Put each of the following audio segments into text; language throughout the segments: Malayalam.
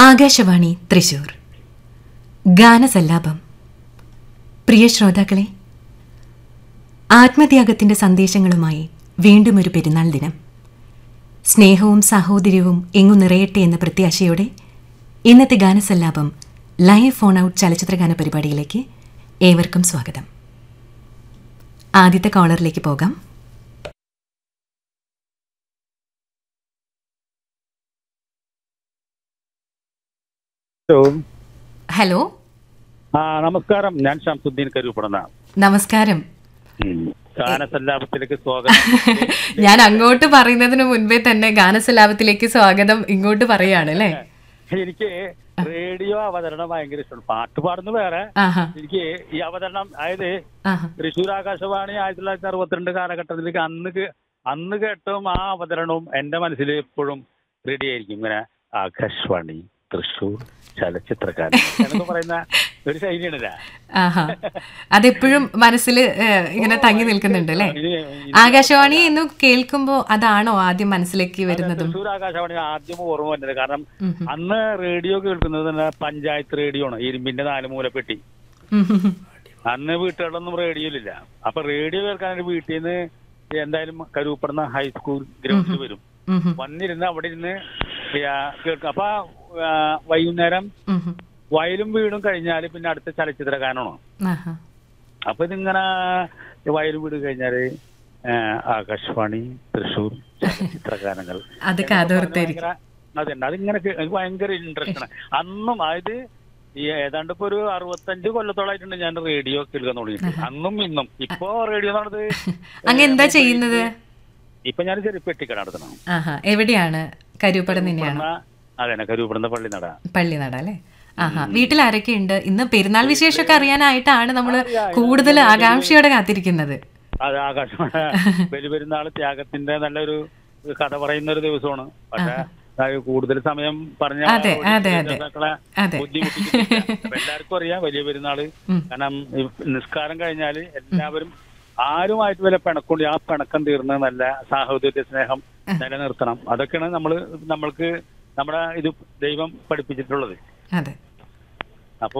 ആകാശവാണി തൃശൂർ ഗാനസല്ലാപം പ്രിയ ശ്രോതാക്കളെ ആത്മത്യാഗത്തിന്റെ സന്ദേശങ്ങളുമായി വീണ്ടും ഒരു പെരുന്നാൾ ദിനം സ്നേഹവും സാഹോദര്യവും എങ്ങു നിറയട്ടെ എന്ന പ്രത്യാശയോടെ ഇന്നത്തെ ഗാനസല്ലാപം ലൈവ് ഫോൺ ഔട്ട് ചലച്ചിത്രഗാന പരിപാടിയിലേക്ക് ഏവർക്കും സ്വാഗതം ആദ്യത്തെ കോളറിലേക്ക് പോകാം ഹലോ ഹലോ ആ നമസ്കാരം ഞാൻ ഷംസുദ്ദീൻ കരൂപ്പടന്ന നമസ്കാരം ഗാനസല്ലാപത്തിലേക്ക് സ്വാഗതം ഞാൻ അങ്ങോട്ട് പറയുന്നതിന് മുൻപേ തന്നെ ഗാനസലാപത്തിലേക്ക് സ്വാഗതം ഇങ്ങോട്ട് പറയാണ് അല്ലേ എനിക്ക് റേഡിയോ അവതരണം ഭയങ്കര ഇഷ്ടമാണ് പാട്ട് പാടുന്നു വേറെ ആഹാ എനിക്ക് ഈ അവതരണം അതായത് ആഹാ തൃശ്ശൂർ ആകാശവാണി ആയിരത്തി തൊള്ളായിരത്തി അറുപത്തിരണ്ട് കാലഘട്ടത്തിലേക്ക് അന്ന് കേ- അന്ന് കേട്ടതും ആ അവതരണവും എന്റെ മനസ്സിൽ എപ്പോഴും റെഡി ആയിരിക്കും ഇങ്ങനെ ആകാശവാണി തൃശ്ശൂർ ചലച്ചിത്രകാരൻ എന്നൊക്കെ പറയുന്ന ഒരു ശൈലിയാണില്ല ആഹാ അതെപ്പോഴും മനസ്സിൽ ഇങ്ങനെ തങ്ങി നിൽക്കുന്നുണ്ട് അല്ലേ ആകാശവാണി എന്ന് കേൾക്കുമ്പോ അതാണോ ആദ്യം മനസ്സിലേക്ക് വരുന്നതും തൃശ്ശൂർ ആകാശവാണി ആദ്യം ഓർമ്മ വന്നത് കാരണം ഉം ഉം. അന്ന് റേഡിയോ കേൾക്കുന്നത് തന്നെ പഞ്ചായത്ത് റേഡിയോ ആണ് ഇരുമ്പിന്റെ നാല് മൂലപ്പെട്ടി ഉം ഉം ഉം. അന്ന് വീട്ടുകളിലൊന്നും റേഡിയോ ഇല്ല അപ്പൊ റേഡിയോ കേൾക്കാനായിട്ട് വീട്ടിൽ നിന്ന് എന്തായാലും കരൂപ്പെടുന്ന ഹൈസ്കൂൾ ഗ്രൗണ്ടിൽ വരും ഉം ഉം. വന്നിരുന്ന് അവിടെ ഇരുന്ന് യാ- കേൾക്കും അപ്പൊ ആ, വൈകുന്നേരം ഉം ഉം. വയലും വീടും കഴിഞ്ഞാൽ പിന്നെ അടുത്ത ചലച്ചിത്ര ഗാനമാണ് ആഹാ. അപ്പൊ ഇതിങ്ങനെ വയലും വീട് കഴിഞ്ഞാല് ആ, ആകാശവാണി തൃശ്ശൂർ ചലച്ചിത്ര ഗാനങ്ങൾ അത് കാതോർത്തായിരിക്കും ഭയങ്കര- അതെ അതിങ്ങനെ കേ- എനിക്ക് ഭയങ്കര ഇൻട്രസ്റ്റ് ആണ് അന്നും അതായത് ഈ ഏതാണ്ട് ഇപ്പൊ ഒരു അറുപത്തഞ്ച് കൊല്ലത്തോളായിട്ടുണ്ട് ഞാൻ റേഡിയോ കേൾക്കാൻ തുടങ്ങിയിട്ട് അന്നും ഇന്നും ഇപ്പൊ റേഡിയോ നടന്നത് അങ്ങ് എന്താ ചെയ്യുന്നത് ഇപ്പൊ ഞാൻ ചെറിയ പെട്ടിക്കട നടത്തണം ആഹാ എവിടെയാണ് കരൂപ്പട തന്നെയാണ് അതെ കരൂപ്പെടുന്ന പള്ളി നട പള്ളിനട അല്ലേ ആഹാ വീട്ടിൽ ആരൊക്കെ ഉണ്ട് ഇന്ന് പെരുന്നാൾ വിശേഷമൊക്കെ അറിയാനായിട്ടാണ് നമ്മൾ കൂടുതൽ ആകാംക്ഷയോടെ കാത്തിരിക്കുന്നത് അത് ആകാശവാണി ബലി പെരുന്നാൾ ത്യാഗത്തിന്റെ നല്ലൊരു കഥ പറയുന്ന ഒരു ദിവസമാണ് പക്ഷെ അത് കൂടുതൽ സമയം പറഞ്ഞ അതെ, അതെ, അതെ. ശ്രോതാക്കളെ അതെ. ബുദ്ധിമുട്ടിക്കുന്നില്ല. അപ്പൊ എല്ലാവർക്കും അറിയാം വലിയ പെരുന്നാള് ഉം. കാരണം ഈ നിസ്കാരം കഴിഞ്ഞാല് എല്ലാവരും ആരുമായിട്ട് വല്ല പിണക്കൊണ്ട് ആ പിണക്കം തീർന്ന് നല്ല സാഹോദര്യ സ്നേഹം നിലനിർത്തണം അതൊക്കെയാണ് നമ്മള് നമ്മൾക്ക് നമ്മുടെ ഇത് ദൈവം പഠിപ്പിച്ചിട്ടുള്ളത് അതെ അപ്പോ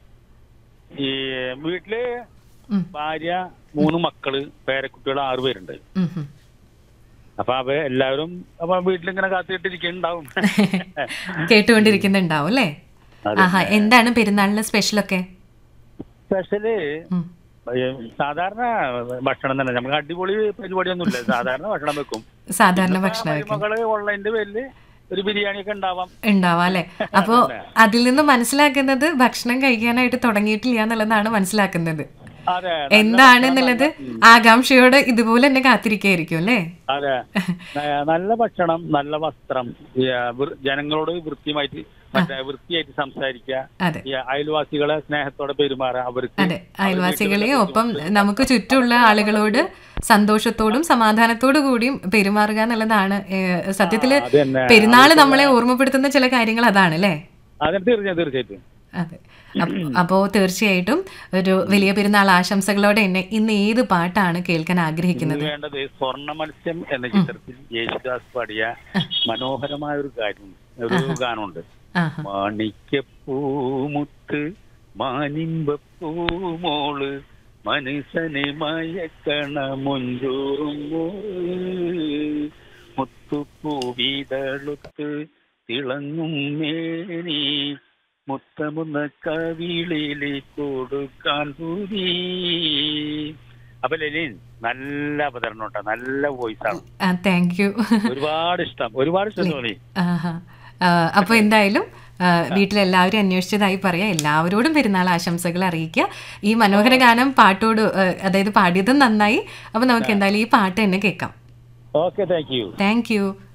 ഈ വീട്ടില് ഉം. ഭാര്യ മൂന്ന് മക്കള് പേരക്കുട്ടികൾ ആറ് പേരുണ്ട് ഉം ഉം. അപ്പൊ അവ എല്ലാവരും അപ്പൊ വീട്ടിലിങ്ങനെ കാത്തിട്ടിരിക്കുന്നുണ്ടാവും കേട്ടുകൊണ്ടിരിക്കുന്നുണ്ടാവും അല്ലേ അതെ. ആഹാ എന്താണ് പെരുന്നാളിന് സ്പെഷ്യലൊക്കെ സ്പെഷ്യല് ഉം. ഏ, സാധാരണ ഭക്ഷണം തന്നെ നമുക്ക് അടിപൊളി പരിപാടിയൊന്നുമില്ല സാധാരണ ഭക്ഷണം വെക്കും സാധാരണ ഭക്ഷണം വെക്കും മകള് ഉള്ളതിന്റെ പേരില് ഒരു ബിരിയാണി ഒക്കെ ഉണ്ടാവാം ഉണ്ടാവാം അല്ലെ അപ്പോ അതിൽ നിന്ന് മനസ്സിലാക്കുന്നത് ഭക്ഷണം കഴിക്കാനായിട്ട് തുടങ്ങിയിട്ടില്ല എന്നുള്ളതാണ് മനസ്സിലാക്കുന്നത് അതെ എന്താണ് എന്നുള്ളത് ആകാംക്ഷയോടെ ഇതുപോലെ തന്നെ കാത്തിരിക്കായിരിക്കും അല്ലേ അതെ ന- നല്ല ഭക്ഷണം നല്ല വസ്ത്രം ഈ, ആ, വൃ- ജനങ്ങളോട് വൃത്തിയുമായിട്ട് മറ്റേ വൃത്തിയായിട്ട് സംസാരിക്കുക അതെ ഈ അയൽവാസികളെ സ്നേഹത്തോടെ പെരുമാറുക അവർക്ക് അതെ അയൽവാസികളെയും ഒപ്പം നമുക്ക് ചുറ്റുമുള്ള ആളുകളോട് സന്തോഷത്തോടും സമാധാനത്തോടു കൂടിയും പെരുമാറുക എന്നുള്ളതാണ് ഏഹ്, സത്യത്തില് അത് തന്നെ. പെരുന്നാള് നമ്മളെ ഓർമ്മപ്പെടുത്തുന്ന ചില കാര്യങ്ങൾ അതാണ് അല്ലേ അതെ തീർച്ചയായും തീർച്ചയായിട്ടും അതെ അപ്പ- അപ്പോ തീർച്ചയായിട്ടും ഒരു വലിയ പെരുന്നാൾ ആശംസകളോടെ തന്നെ ഇന്ന് ഏത് പാട്ടാണ് കേൾക്കാൻ ആഗ്രഹിക്കുന്നത് ഇന്ന് വേണ്ടത് സ്വർണ്ണ മത്സ്യം എന്ന ചിത്രത്തിൽ യേശുദാസ് പാടിയ മനോഹരമായ ഒരു കാര്യം ഒരു ഗാനമുണ്ട് ആഹാ മാണിക്യപ്പൂമുത്ത് മാനിമ്പപ്പൂമോള് മനസ്സനെ മയക്കണ മുഞ്ചൂറും മുത്തുപ്പൂവിതളുത്ത് തിളങ്ങും മേനി മുത്തമുന്ന കവിളിലെ കൊടുക്കാൻ പൂരി അപ്പൊ ലെനിൻ നല്ല അവതരണം കേട്ടോ നല്ല വോയിസ് ആണ് ആ താങ്ക് യു ഒരുപാട് ഇഷ്ടം ഒരുപാട് ഇഷ്ടം തോന്നി ആഹാ ആ, അപ്പൊ എന്തായാലും ആ, വീട്ടിലെല്ലാവരും അന്വേഷിച്ചതായി പറയാം എല്ലാവരോടും പെരുന്നാൾ ആശംസകൾ അറിയിക്കുക ഈ മനോഹര ഗാനം പാട്ടോട് ആ, അതായത് പാടിയതും നന്നായി അപ്പൊ നമുക്ക് എന്തായാലും ഈ പാട്ട് തന്നെ കേൾക്കാം okay thank you thank U